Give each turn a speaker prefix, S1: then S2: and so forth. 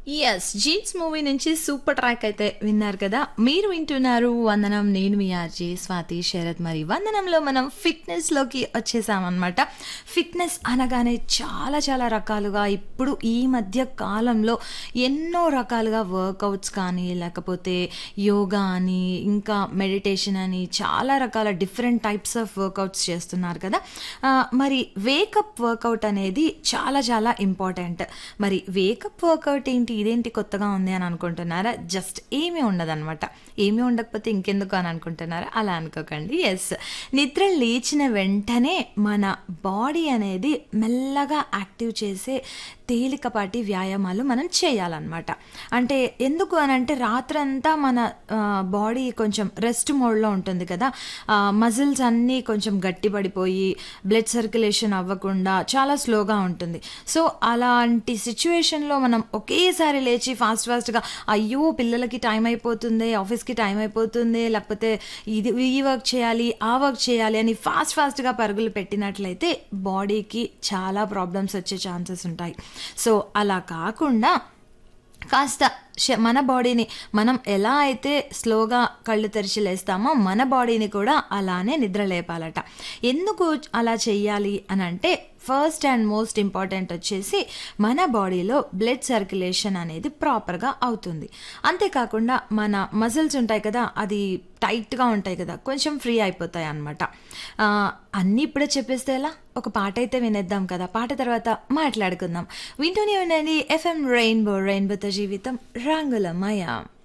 S1: yes jeans movie నుంచి super track అయితే విన్నారు కదా మీరు వింటున్నారు వందనం నేను మీ ఆర్జే స్వాతి శరత్ మరి వందనంలో మనం ఫిట్నెస్లోకి వచ్చేసామన్నమాట ఫిట్నెస్ అనగానే చాలా చాలా రకాలుగా ఇప్పుడు ఈ మధ్య కాలంలో ఎన్నో రకాలుగా వర్కౌట్స్ కానీ లేకపోతే యోగా అని ఇంకా మెడిటేషన్ అని చాలా రకాల డిఫరెంట్ టైప్స్ ఆఫ్ వర్కౌట్స్ చేస్తున్నారు కదా ఆ, మరి వేకప్ వర్కౌట్ అనేది చాలా చాలా ఇంపార్టెంట్ మరి వేకప్ వర్కౌట్ ఏంటి ఇదేంటి కొత్తగా ఉంది అని అనుకుంటున్నారా జస్ట్ ఏమీ ఉండదన్నమాట ఏమీ ఉండకపోతే ఇంకెందుకు అని అనుకుంటున్నారా అలా అనుకోకండి ఎస్ నిద్ర లేచిన వెంటనే మన బాడీ అనేది మెల్లగా యాక్టివ్ చేసే తేలికపాటి వ్యాయామాలు మనం చేయాలన్నమాట అంటే ఎందుకు అని అంటే రాత్రంతా మన బాడీ కొంచెం రెస్ట్ మోడ్లో ఉంటుంది కదా మజిల్స్ అన్నీ కొంచెం గట్టిపడిపోయి బ్లడ్ సర్క్యులేషన్ అవ్వకుండా చాలా స్లోగా ఉంటుంది సో అలాంటి సిచ్యువేషన్లో మనం ఒకేసారి లేచి ఫాస్ట్ ఫాస్ట్గా అయ్యో పిల్లలకి టైం అయిపోతుంది ఆఫీస్కి టైం అయిపోతుంది లేకపోతే ఇది ఈ వర్క్ చేయాలి ఆ వర్క్ చేయాలి అని ఫాస్ట్ ఫాస్ట్గా పరుగులు పెట్టినట్లయితే బాడీకి చాలా ప్రాబ్లమ్స్ వచ్చే ఛాన్సెస్ ఉంటాయి సో అలా కాకుండా కాస్త శ- మన బాడీని మనం ఎలా అయితే స్లోగా కళ్ళు తెరిచి లేస్తామో మన బాడీని కూడా అలానే నిద్ర లేపాలట ఎందుకు అలా చెయ్యాలి అని అంటే ఫస్ట్ అండ్ మోస్ట్ ఇంపార్టెంట్ వచ్చేసి మన బాడీలో బ్లడ్ సర్క్యులేషన్ అనేది ప్రాపర్గా అవుతుంది అంతేకాకుండా మన మజిల్స్ ఉంటాయి కదా అది టైట్గా ఉంటాయి కదా కొంచెం ఫ్రీ అయిపోతాయి అనమాట అన్నీ ఇప్పుడే చెప్పేస్తే ఎలా ఒక పాట అయితే వినేద్దాం కదా పాట తర్వాత మాట్లాడుకుందాం వింటూనే ఉండండి ఎఫ్ఎం రెయిన్బో రెయిన్బోతో జీవితం రంగులమయ